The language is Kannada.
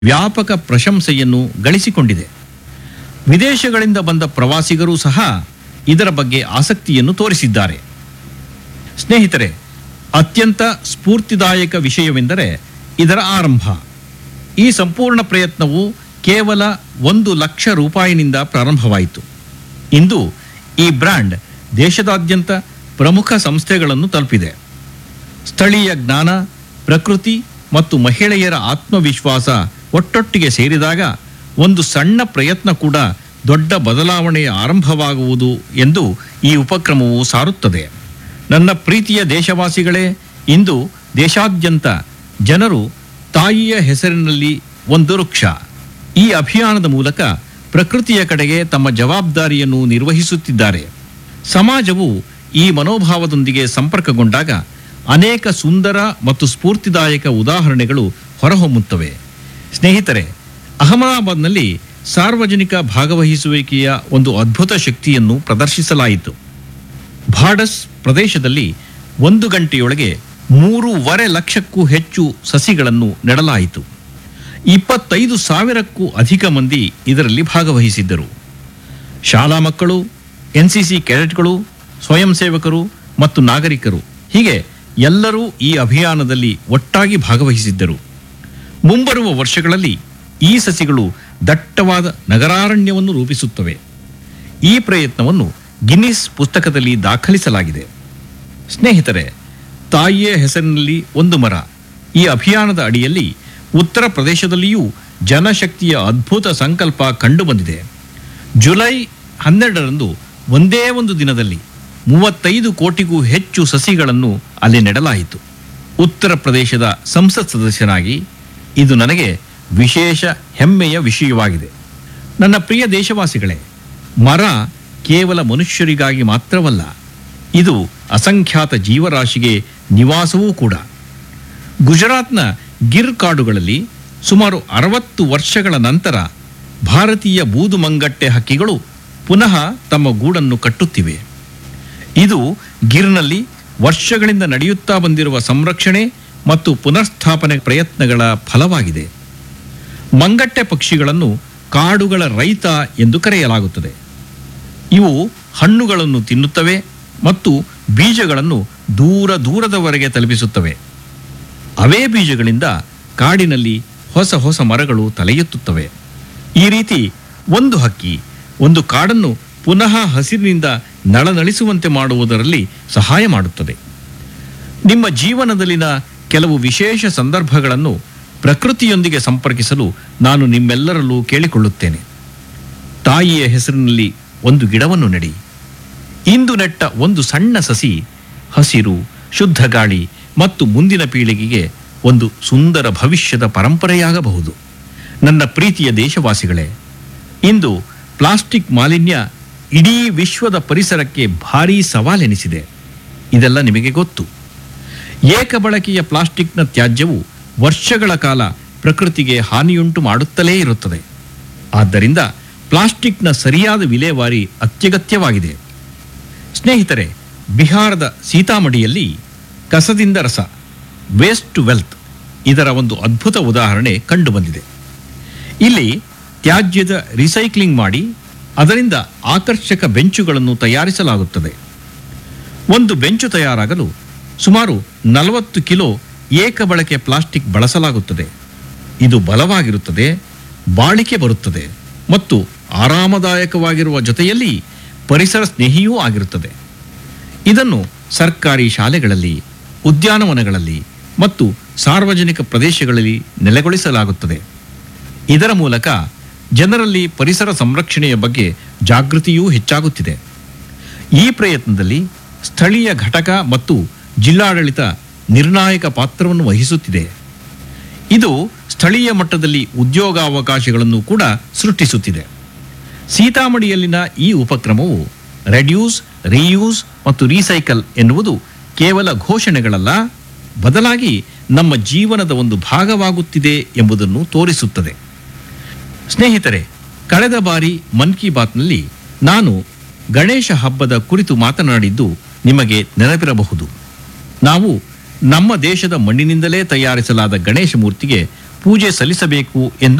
ವ್ಯಾಪಕ ಪ್ರಶಂಸೆಯನ್ನು ಗಳಿಸಿಕೊಂಡಿದೆ ವಿದೇಶಗಳಿಂದ ಬಂದ ಪ್ರವಾಸಿಗರೂ ಸಹ ಇದರ ಬಗ್ಗೆ ಆಸಕ್ತಿಯನ್ನು ತೋರಿಸಿದ್ದಾರೆ ಸ್ನೇಹಿತರೆ ಅತ್ಯಂತ ಸ್ಫೂರ್ತಿದಾಯಕ ವಿಷಯವೆಂದರೆ ಇದರ ಆರಂಭ ಈ ಸಂಪೂರ್ಣ ಪ್ರಯತ್ನವು ಕೇವಲ ಒಂದು ಲಕ್ಷ ರೂಪಾಯಿನಿಂದ ಪ್ರಾರಂಭವಾಯಿತು ಇಂದು ಈ ಬ್ರ್ಯಾಂಡ್ ದೇಶದಾದ್ಯಂತ ಪ್ರಮುಖ ಸಂಸ್ಥೆಗಳನ್ನು ತಲುಪಿದೆ ಸ್ಥಳೀಯ ಜ್ಞಾನ ಪ್ರಕೃತಿ ಮತ್ತು ಮಹಿಳೆಯರ ಆತ್ಮವಿಶ್ವಾಸ ಒಟ್ಟೊಟ್ಟಿಗೆ ಸೇರಿದಾಗ ಒಂದು ಸಣ್ಣ ಪ್ರಯತ್ನ ಕೂಡ ದೊಡ್ಡ ಬದಲಾವಣೆಯ ಆರಂಭವಾಗುವುದು ಎಂದು ಈ ಉಪಕ್ರಮವು ಸಾರುತ್ತದೆ ನನ್ನ ಪ್ರೀತಿಯ ದೇಶವಾಸಿಗಳೇ ಇಂದು ದೇಶಾದ್ಯಂತ ಜನರು ತಾಯಿಯ ಹೆಸರಿನಲ್ಲಿ ಒಂದು ವೃಕ್ಷ ಈ ಅಭಿಯಾನದ ಮೂಲಕ ಪ್ರಕೃತಿಯ ಕಡೆಗೆ ತಮ್ಮ ಜವಾಬ್ದಾರಿಯನ್ನು ನಿರ್ವಹಿಸುತ್ತಿದ್ದಾರೆ ಸಮಾಜವು ಈ ಮನೋಭಾವದೊಂದಿಗೆ ಸಂಪರ್ಕಗೊಂಡಾಗ ಅನೇಕ ಸುಂದರ ಮತ್ತು ಸ್ಫೂರ್ತಿದಾಯಕ ಉದಾಹರಣೆಗಳು ಹೊರಹೊಮ್ಮುತ್ತವೆ ಸ್ನೇಹಿತರೆ ಅಹಮದಾಬಾದ್ನಲ್ಲಿ ಸಾರ್ವಜನಿಕ ಭಾಗವಹಿಸುವಿಕೆಯ ಒಂದು ಅದ್ಭುತ ಶಕ್ತಿಯನ್ನು ಪ್ರದರ್ಶಿಸಲಾಯಿತು ಭಾಡಸ್ ಪ್ರದೇಶದಲ್ಲಿ ಒಂದು ಗಂಟೆಯೊಳಗೆ ಮೂರೂವರೆ ಲಕ್ಷಕ್ಕೂ ಹೆಚ್ಚು ಸಸಿಗಳನ್ನು ನೆಡಲಾಯಿತು ಇಪ್ಪತ್ತೈದು ಸಾವಿರಕ್ಕೂ ಅಧಿಕ ಮಂದಿ ಇದರಲ್ಲಿ ಭಾಗವಹಿಸಿದ್ದರು ಶಾಲಾ ಮಕ್ಕಳು ಎನ್ಸಿಸಿ ಕೆಡೆಟ್ಗಳು ಸ್ವಯಂ ಸೇವಕರು ಮತ್ತು ನಾಗರಿಕರು ಹೀಗೆ ಎಲ್ಲರೂ ಈ ಅಭಿಯಾನದಲ್ಲಿ ಒಟ್ಟಾಗಿ ಭಾಗವಹಿಸಿದ್ದರು ಮುಂಬರುವ ವರ್ಷಗಳಲ್ಲಿ ಈ ಸಸಿಗಳು ದಟ್ಟವಾದ ನಗರಾರಣ್ಯವನ್ನು ರೂಪಿಸುತ್ತವೆ ಈ ಪ್ರಯತ್ನವನ್ನು ಗಿನ್ನಿಸ್ ಪುಸ್ತಕದಲ್ಲಿ ದಾಖಲಿಸಲಾಗಿದೆ ಸ್ನೇಹಿತರೆ ತಾಯಿಯ ಹೆಸರಿನಲ್ಲಿ ಒಂದು ಮರ ಈ ಅಭಿಯಾನದ ಅಡಿಯಲ್ಲಿ ಉತ್ತರ ಪ್ರದೇಶದಲ್ಲಿಯೂ ಜನಶಕ್ತಿಯ ಅದ್ಭುತ ಸಂಕಲ್ಪ ಕಂಡುಬಂದಿದೆ ಜುಲೈ ಹನ್ನೆರಡರಂದು ಒಂದೇ ಒಂದು ದಿನದಲ್ಲಿ ಮೂವತ್ತೈದು ಕೋಟಿಗೂ ಹೆಚ್ಚು ಸಸಿಗಳನ್ನು ಅಲ್ಲಿ ನೆಡಲಾಯಿತು ಉತ್ತರ ಪ್ರದೇಶದ ಸಂಸತ್ ಸದಸ್ಯನಾಗಿ ಇದು ನನಗೆ ವಿಶೇಷ ಹೆಮ್ಮೆಯ ವಿಷಯವಾಗಿದೆ ನನ್ನ ಪ್ರಿಯ ದೇಶವಾಸಿಗಳೇ ಮರ ಕೇವಲ ಮನುಷ್ಯರಿಗಾಗಿ ಮಾತ್ರವಲ್ಲ ಇದು ಅಸಂಖ್ಯಾತ ಜೀವರಾಶಿಗೆ ನಿವಾಸವೂ ಕೂಡ ಗುಜರಾತ್ನ ಗಿರ್ ಕಾಡುಗಳಲ್ಲಿ ಸುಮಾರು ಅರವತ್ತು ವರ್ಷಗಳ ನಂತರ ಭಾರತೀಯ ಬೂದುಮಂಗಟ್ಟೆ ಹಕ್ಕಿಗಳು ಪುನಃ ತಮ್ಮ ಗೂಡನ್ನು ಕಟ್ಟುತ್ತಿವೆ ಇದು ಗಿರ್ನಲ್ಲಿ ವರ್ಷಗಳಿಂದ ನಡೆಯುತ್ತಾ ಬಂದಿರುವ ಸಂರಕ್ಷಣೆ ಮತ್ತು ಪುನರ್ಸ್ಥಾಪನೆ ಪ್ರಯತ್ನಗಳ ಫಲವಾಗಿದೆ ಮಂಗಟ್ಟೆ ಪಕ್ಷಿಗಳನ್ನು ಕಾಡುಗಳ ರೈತ ಎಂದು ಕರೆಯಲಾಗುತ್ತದೆ ಇವು ಹಣ್ಣುಗಳನ್ನು ತಿನ್ನುತ್ತವೆ ಮತ್ತು ಬೀಜಗಳನ್ನು ದೂರ ದೂರದವರೆಗೆ ತಲುಪಿಸುತ್ತವೆ ಅವೇ ಬೀಜಗಳಿಂದ ಕಾಡಿನಲ್ಲಿ ಹೊಸ ಹೊಸ ಮರಗಳು ತಲೆಯೆತ್ತುತ್ತವೆ ಈ ರೀತಿ ಒಂದು ಹಕ್ಕಿ ಒಂದು ಕಾಡನ್ನು ಪುನಃ ಹಸಿರಿನಿಂದ ನಳನಳಿಸುವಂತೆ ಮಾಡುವುದರಲ್ಲಿ ಸಹಾಯ ಮಾಡುತ್ತದೆ ನಿಮ್ಮ ಜೀವನದಲ್ಲಿನ ಕೆಲವು ವಿಶೇಷ ಸಂದರ್ಭಗಳನ್ನು ಪ್ರಕೃತಿಯೊಂದಿಗೆ ಸಂಪರ್ಕಿಸಲು ನಾನು ನಿಮ್ಮೆಲ್ಲರಲ್ಲೂ ಕೇಳಿಕೊಳ್ಳುತ್ತೇನೆ ತಾಯಿಯ ಹೆಸರಿನಲ್ಲಿ ಒಂದು ಗಿಡವನ್ನು ನೆಡಿ ಇಂದು ನೆಟ್ಟ ಒಂದು ಸಣ್ಣ ಸಸಿ ಹಸಿರು ಶುದ್ಧ ಗಾಳಿ ಮತ್ತು ಮುಂದಿನ ಪೀಳಿಗೆಗೆ ಒಂದು ಸುಂದರ ಭವಿಷ್ಯದ ಪರಂಪರೆಯಾಗಬಹುದು ನನ್ನ ಪ್ರೀತಿಯ ದೇಶವಾಸಿಗಳೇ ಇಂದು ಪ್ಲಾಸ್ಟಿಕ್ ಮಾಲಿನ್ಯ ಇಡೀ ವಿಶ್ವದ ಪರಿಸರಕ್ಕೆ ಭಾರೀ ಸವಾಲೆನಿಸಿದೆ ಇದೆಲ್ಲ ನಿಮಗೆ ಗೊತ್ತು ಏಕಬಳಕೆಯ ಪ್ಲಾಸ್ಟಿಕ್ನ ತ್ಯಾಜ್ಯವು ವರ್ಷಗಳ ಕಾಲ ಪ್ರಕೃತಿಗೆ ಹಾನಿಯುಂಟು ಮಾಡುತ್ತಲೇ ಇರುತ್ತದೆ ಆದ್ದರಿಂದ ಪ್ಲಾಸ್ಟಿಕ್ನ ಸರಿಯಾದ ವಿಲೇವಾರಿ ಅತ್ಯಗತ್ಯವಾಗಿದೆ ಸ್ನೇಹಿತರೆ ಬಿಹಾರದ ಸೀತಾಮಡಿಯಲ್ಲಿ ಕಸದಿಂದ ರಸ ವೇಸ್ಟ್ ಟು ವೆಲ್ತ್ ಇದರ ಒಂದು ಅದ್ಭುತ ಉದಾಹರಣೆ ಕಂಡುಬಂದಿದೆ ಇಲ್ಲಿ ತ್ಯಾಜ್ಯದ ರಿಸೈಕ್ಲಿಂಗ್ ಮಾಡಿ ಅದರಿಂದ ಆಕರ್ಷಕ ಬೆಂಚುಗಳನ್ನು ತಯಾರಿಸಲಾಗುತ್ತದೆ ಒಂದು ಬೆಂಚು ತಯಾರಾಗಲು ಸುಮಾರು ನಲವತ್ತು ಕಿಲೋ ಏಕಬಳಕೆ ಪ್ಲಾಸ್ಟಿಕ್ ಬಳಸಲಾಗುತ್ತದೆ ಇದು ಬಲವಾಗಿರುತ್ತದೆ ಬಾಳಿಕೆ ಬರುತ್ತದೆ ಮತ್ತು ಆರಾಮದಾಯಕವಾಗಿರುವ ಜೊತೆಯಲ್ಲಿ ಪರಿಸರ ಸ್ನೇಹಿಯೂ ಆಗಿರುತ್ತದೆ ಇದನ್ನು ಸರ್ಕಾರಿ ಶಾಲೆಗಳಲ್ಲಿ ಉದ್ಯಾನವನಗಳಲ್ಲಿ ಮತ್ತು ಸಾರ್ವಜನಿಕ ಪ್ರದೇಶಗಳಲ್ಲಿ ನೆಲೆಗೊಳಿಸಲಾಗುತ್ತದೆ ಇದರ ಮೂಲಕ ಜನರಲ್ಲಿ ಪರಿಸರ ಸಂರಕ್ಷಣೆಯ ಬಗ್ಗೆ ಜಾಗೃತಿಯೂ ಹೆಚ್ಚಾಗುತ್ತಿದೆ ಈ ಪ್ರಯತ್ನದಲ್ಲಿ ಸ್ಥಳೀಯ ಘಟಕ ಮತ್ತು ಜಿಲ್ಲಾಡಳಿತ ನಿರ್ಣಾಯಕ ಪಾತ್ರವನ್ನು ವಹಿಸುತ್ತಿದೆ ಇದು ಸ್ಥಳೀಯ ಮಟ್ಟದಲ್ಲಿ ಉದ್ಯೋಗಾವಕಾಶಗಳನ್ನು ಕೂಡ ಸೃಷ್ಟಿಸುತ್ತಿದೆ ಸೀತಾಮಡಿಯಲ್ಲಿನ ಈ ಉಪಕ್ರಮವು ರೆಡ್ಯೂಸ್ ರೀಯೂಸ್ ಮತ್ತು ರೀಸೈಕಲ್ ಎನ್ನುವುದು ಕೇವಲ ಘೋಷಣೆಗಳಲ್ಲ ಬದಲಾಗಿ ನಮ್ಮ ಜೀವನದ ಒಂದು ಭಾಗವಾಗುತ್ತಿದೆ ಎಂಬುದನ್ನು ತೋರಿಸುತ್ತದೆ ಸ್ನೇಹಿತರೆ ಕಳೆದ ಬಾರಿ ಮನ್ ಕಿ ಬಾತ್ನಲ್ಲಿ ನಾನು ಗಣೇಶ ಹಬ್ಬದ ಕುರಿತು ಮಾತನಾಡಿದ್ದು ನಿಮಗೆ ನೆನಪಿರಬಹುದು ನಾವು ನಮ್ಮ ದೇಶದ ಮಣ್ಣಿನಿಂದಲೇ ತಯಾರಿಸಲಾದ ಗಣೇಶ ಮೂರ್ತಿಗೆ ಪೂಜೆ ಸಲ್ಲಿಸಬೇಕು ಎಂದು